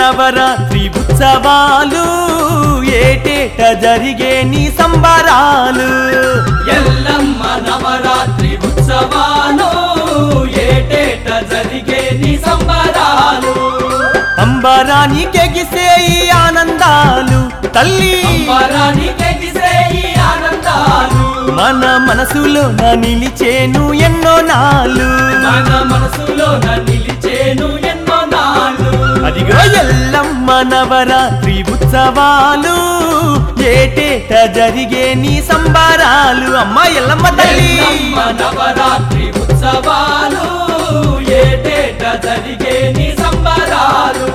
నవరాత్రి ఉత్సవాలు ఏటేట జరిగే నీ సంబరాలు ఎల్లమ్మ నవరాత్రి ఉత్సవాలు ఏటేట జరిగే నీ సంబరాలు అంబరానికెగిసే ఈ ఆనందాలు తల్లి అంబరానికి ఎగిసే ఈ ఆనందాలు మన మనసులో నిలిచేను ఎన్నో నాలు మన మనసులో నిలిచేను ఎన్నో నాళ్ళు అదిగో ఎల్లమ్మ నవరాత్రి ఉత్సవాలు ఏటేట జరిగే నీ సంబరాలు అమ్మ ఎల్లమ్మ తల్లి ఎల్లమ్మ నవరాత్రి ఉత్సవాలు ఏటేట జరిగే నీ సంబరాలు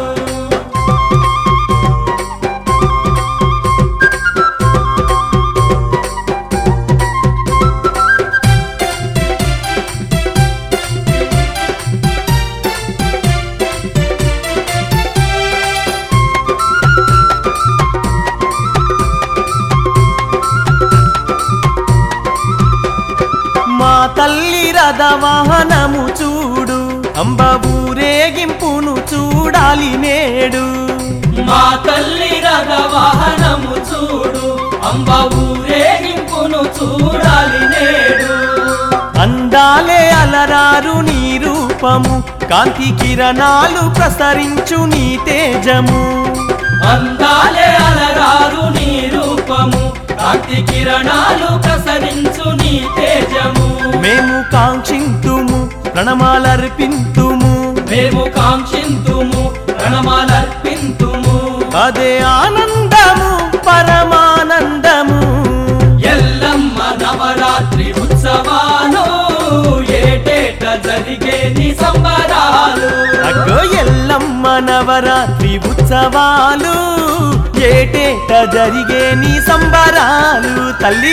మా తల్లి రథవాహనము చూడు అంబ ఊరేగింపును చూడాలి నేడు మా తల్లి రథ వాహనము చూడు అంబ ఊరేగింపును చూడాలి నేడు అందాలే అలరారు నీ రూపము కాంతి కిరణాలు ప్రసరించు నీ తేజము అందాలే అలరారు నీ రూపము కాంతి కిరణాలు ప్రసరించు నీ తేజము మేము కాంక్షింతుము ప్రణమాలర్పింతుము మేము కాంక్షింతుము ప్రణమాలర్పింతుము అదే ఆనందము పరమానందము ఎల్లమ్మ నవరాత్రి ఉత్సవాలు ఏటేట జరిగే నీ సంబరాలు అగ్గో ఎల్లమ్మ నవరాత్రి ఉత్సవాలు ఏటేట జరిగే నీ సంబరాలు తల్లి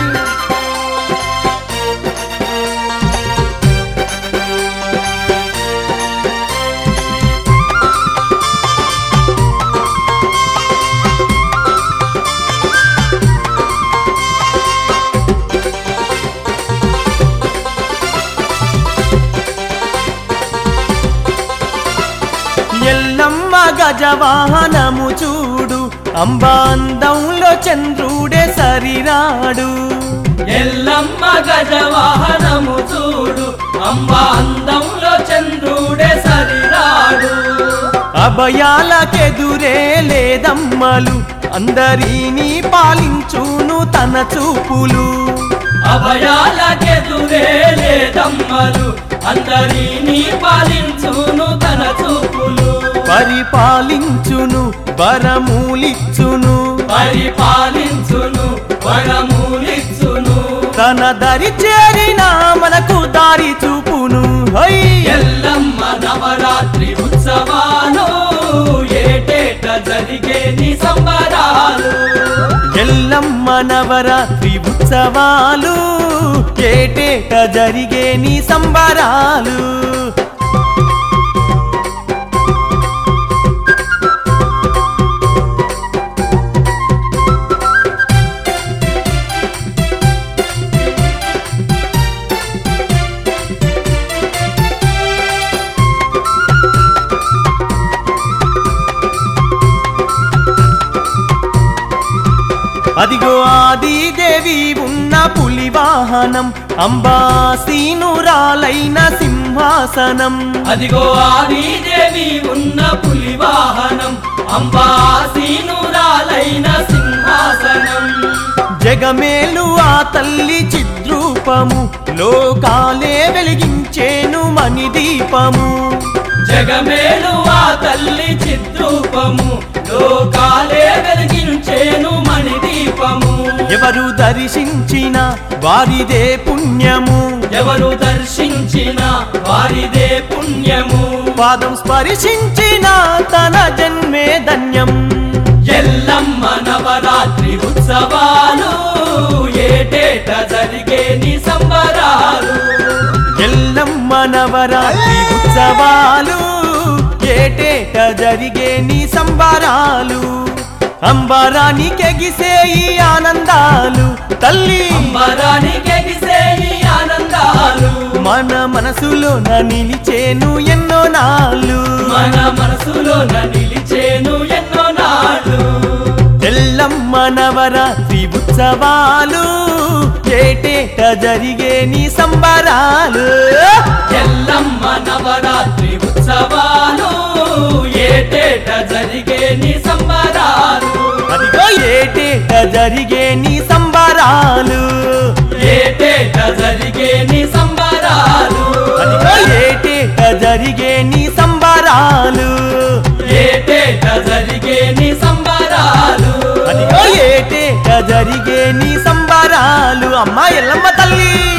ఎల్లమ్మ గజవాహనము చూడు అంబాందంలో చంద్రుడే సరిరాడు ఎల్లమ్మ గజ వాహనము చూడు అంబ అందంలో చంద్రుడే సరిరాడు అభయాలకెదురే లేదమ్మలు అందరినీ పాలించును తన చూపులు అభయాలకెదురే లేదమ్మలు అందరినీ పాలించును తన చూపులు పరిపాలించును వరమూలిచ్చును పరిపాలించును వరములిచ్చును తన దరి చేరిన మనకు దారి చూపును హై ఎల్లమ్మ నవరాత్రి ఉత్సవాలు ఏటేట జరిగే నీ సంబరాలు ఎల్లమ్మ నవరాత్రి ఉత్సవాలు ఏటేట జరిగే నీ సంబరాలు అదిగో ఆదిదేవి ఉన్న పులి వాహనం అంబాసీనురాలైన సింహాసనం అదిగో ఆదిదేవి ఉన్న పులి వాహనం అంబాసీనురాలైన సింహాసనం జగమేలు ఆ తల్లి చిద్రూపము లోకాలే వెలిగించేను మణి దీపము జగమేలు ఆ తల్లి చిద్రూపము లోకాలే వెలిగించేను మణి దీపము ఎవరు దర్శించిన వారిదే పుణ్యము ఎవరు దర్శించిన వారిదే పుణ్యము పాదం స్పర్శించిన తన జన్మే ధన్యం ఎల్లమ్మ నవరాత్రి ఉత్సవాలు ఏటేట జరిగే నీ సంబరాలు ఎల్లమ్మ నవరాత్రి ఉత్సవాలు ఏటేట జరిగే నీ సంబరాలు అంబరానికెగిసే ఈ ఆనందాలు తల్లి అంబరానికి ఎగిసే ఈ ఆనందాలు మన మనసులో నిలిచేను ఎన్నో నాళ్ళు మన మనసులో నిలిచే నవరాత్రి ఉత్సవాలు ఏటేట జరిగే నీ సంబరాలు ఎల్లమ్మ నవరాత్రి ఉత్సవాలు ఏటేట జరిగే నీ సంబరాలు అదిగో ఏటేట జరిగే నీ సంబరాలు ఏటేట జరిగే నీ సంబరాలు అదిగో ఏటేట జరిగే నీ సంబరాలు ఏటేట జరిగే నీ సంబరాలు అదిగో ఏటేట జరిగే నీ సంబరాలు అమ్మా ఎల్లమ్మ తల్లి